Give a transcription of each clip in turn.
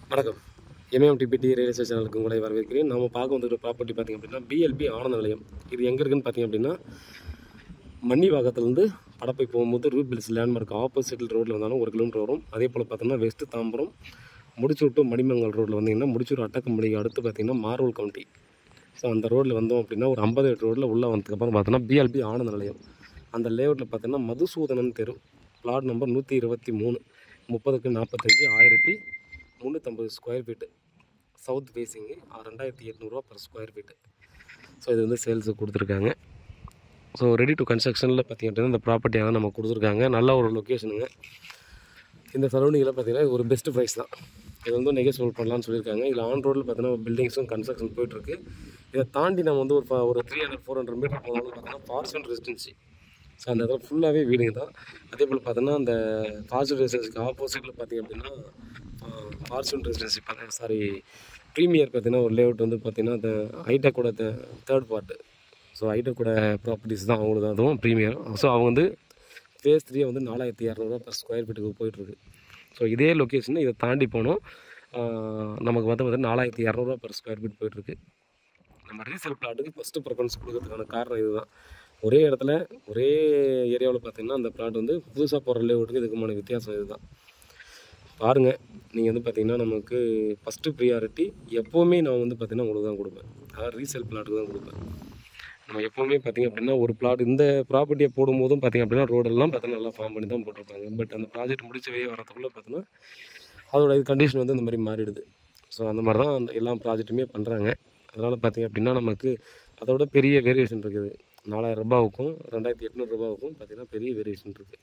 வணக்கம் எம்எம்டிபிடி real estate சேனலுக்கு உங்களை வரவேற்கிறேன் நம்ம பார்க்க வந்துருக்க ப்ராப்பர்ட்டி பார்த்திங்க அப்படின்னா பிஎல்பி ஆனந்த நிலையம் இது எங்கே இருக்குன்னு பார்த்தீங்க அப்படின்னா மன்னிவாகத்துலேருந்து படப்பை போகும்போது ரூட் பில்ஸ் லேண்ட்மார்க் ஆப்போசிட்டில் ரோட்டில் வந்தாலும் ஒரு கிலோமீட்டர் வரும் அதே போல் பார்த்தோம்னா வெஸ்ட் தாம்பரம் முடிச்சூர் டு மணிமங்கல் ரோட்டில் வந்தீங்கன்னா முடிச்சூர் அட்டக்கம்படிக்கு அடுத்து பார்த்தீங்கன்னா மார்வல் கவுண்டி ஸோ அந்த ரோட்டில் வந்தோம் அப்படின்னா ஒரு ஐம்பது எட்டு ரோட்டில் உள்ளே வந்ததுக்கப்புறம் பார்த்தோன்னா பிஎல்பி ஆனந்த நிலையம் அந்த லேஅவுட்டில் பார்த்தீங்கன்னா மதுசூதனன் தெரு பிளாட் நம்பர் நூற்றி இருபத்தி மூணு முப்பதுக்கு நாற்பத்தஞ்சு ஆயிரத்தி முந்நூற்றம்பது ஸ்கொயர் ஃபீட்டு சவுத் ஃபேஸிங்கு ரெண்டாயிரத்தி எட்நூறுரூவா பர் ஸ்கொயர் ஃபீட்டு ஸோ இது வந்து சேல்ஸுக்கு கொடுத்துருக்காங்க ஸோ ரெடி டு கன்ஸ்ட்ரக்ஷனில் பார்த்திங்க அப்படின்னா இந்த ப்ராப்பர்ட்டியாக நம்ம கொடுத்துருக்காங்க நல்ல ஒரு லொக்கேஷனுங்க இந்த சரௌண்டிங்கில் பார்த்தீங்கன்னா இது ஒரு பெஸ்ட் ப்ரைஸ் தான் இது வந்து நெகோசியபிள் பண்ணலாம்னு சொல்லியிருக்காங்க இதில் ஆன் ரோட்டில் பார்த்தீங்கன்னா பில்டிங்ஸும் கன்ஸ்ட்ரக்ஷன் போயிட்டுருக்கு இதை தாண்டி நம்ம வந்து ஒரு ப- ஒரு three hundred four hundred meter போனாலும் பார்த்தீங்கன்னா ஃபார்ச்சூன் ரெசிடென்சி ஸோ அந்த இடத்துல ஃபுல்லாகவே வீடுங்க தான் அதே போல் பார்த்தோன்னா அந்த ஃபார்ச்சூன் ரெசிடென்சிக்கு ஆப்போசிட்டில் பார்த்தீங்க அப்படின்னா ஃபார்ச்சூன் ரெசிடென்சி பார்த்தீங்கன்னா சாரி ப்ரீமியர் பார்த்தீங்கன்னா ஒரு லேஅவுட் வந்து பார்த்தீங்கன்னா அந்த ஹைடெக்கோட தேர்ட் பார்ட்டு ஸோ ஹைடெக்கோட ப்ராப்பர்ட்டிஸ் தான் அவங்களுக்கு அதுவும் ப்ரீமியர் ஸோ அவங்க வந்து ஃபேஸ் த்ரீ வந்து நாலாயிரத்தி இரநூறுவா பர் ஸ்கொயர் ஃபீட்டுக்கு போயிட்டுருக்கு ஸோ இதே லொக்கேஷன் இதை தாண்டி போனோம் ஆஹ் நமக்கு வந்து பார்த்தீங்கன்னா நாலாயிரத்தி இரநூறுவா பர் ஸ்கொயர் ஃபீட் போயிட்டுருக்கு நம்ம ரீசேல் பிளாட்டுக்கு ஃபஸ்ட்டு ப்ரிஃபரன்ஸ் கொடுக்கறதுக்கான காரணம் இதுதான் ஒரே இடத்துல ஒரே ஏரியாவில் பார்த்தீங்கன்னா அந்த பிளாட் வந்து புதுசாக போகிற லேஅவுட்டுக்கு இதுக்குமான வித்தியாசம் இதுதான் பாருங்கள் நீங்கள் வந்து பார்த்தீங்கன்னா நமக்கு ஃபஸ்ட்டு ப்ரியாரிட்டி எப்போவுமே நான் வந்து பார்த்தீங்கன்னா உங்களுக்கு தான் கொடுப்பேன் அதாவது ரீசேல் பிளாட்டுக்கு தான் கொடுப்பேன் நம்ம எப்போவுமே பார்த்தீங்க அப்படின்னா ஒரு பிளாட் இந்த ப்ராப்பர்ட்டியை போடும்போதும் பார்த்தீங்க அப்படின்னா ரோடெல்லாம் பார்த்தீங்கன்னா நல்லா ஃபார்ம் பண்ணி தான் போட்டிருப்பாங்க பட் அந்த ப்ராஜெக்ட் முடிச்ச வெளியே வரதுக்குள்ளே பார்த்தீங்கன்னா அதோட இது கண்டிஷன் வந்து இந்த மாதிரி மாறிடுது ஸோ அந்த மாதிரி தான் அந்த எல்லா ப்ராஜெக்ட்டுமே பண்ணுறாங்க அதனால் பார்த்தீங்க அப்படின்னா நமக்கு அதோட பெரிய வேரியேஷன் இருக்குது நாலாயிரம் ரூபாவுக்கும் ரெண்டாயிரத்தி எட்நூறுபாவுக்கும் பார்த்தீங்கன்னா பெரிய வேரியேஷன் இருக்குது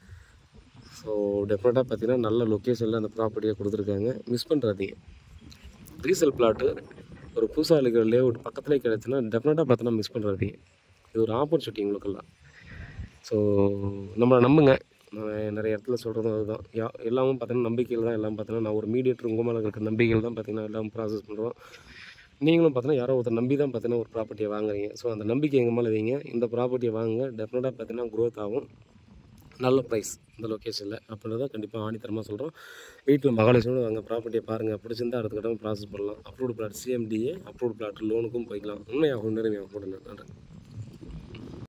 ஸோ டெஃபினட்டாக பார்த்தீங்கன்னா நல்ல லொக்கேஷனில் அந்த ப்ராப்பர்ட்டியை கொடுத்துருக்காங்க மிஸ் பண்ணுறாதீங்க ரீசேல் பிளாட்டு ஒரு புதுசாக இருக்கிற லேஅவுட் பக்கத்துலேயே கிடச்சுன்னா டெஃபினட்டாக பார்த்தோன்னா மிஸ் பண்ணுறாதீங்க இது ஒரு ஆப்பர்ச்சுனிட்டி உங்களுக்கெல்லாம் ஸோ நம்மளை நம்புங்க நான் நிறைய இடத்துல சொல்கிறதும் அதுதான் யா எல்லாமும் பார்த்தீங்கன்னா நம்பிக்கையில் தான் எல்லாம் பார்த்தீங்கன்னா நான் ஒரு மீடியேட்டர் உங்கள் மேலே இருக்க நம்பிக்கையில் தான் பார்த்தீங்கன்னா எல்லாம் ப்ராசஸ் பண்ணுறோம் நீங்களும் பார்த்தீங்கன்னா யாரோ ஒருத்தர் நம்பி தான் பார்த்தீங்கன்னா ஒரு ப்ராப்பர்ட்டியை வாங்குறீங்க ஸோ அந்த நம்பிக்கை எங்கள் மேலே வைங்க இந்த ப்ராப்பர்ட்டியை வாங்குங்க டெஃபினட்டாக பார்த்தீங்கன்னா க்ரோத் ஆகும் நல்ல ப்ரைஸ் இந்த லொக்கேஷனில் அப்படின்றத கண்டிப்பாக ஆணித்தரமாக சொல்கிறோம் வீட்டில் மகாலட்சுமி வாங்க ப்ராப்பர்ட்டியை பாருங்கள் பிடிச்சிருந்தா அடுத்த கட்டம் ப்ராசஸ் பண்ணலாம் approved plot CMDA approved plot லோனுக்கும் போய்க்கலாம் உண்மையாகும் நேர்மையாகும் போடுங்க நன்றி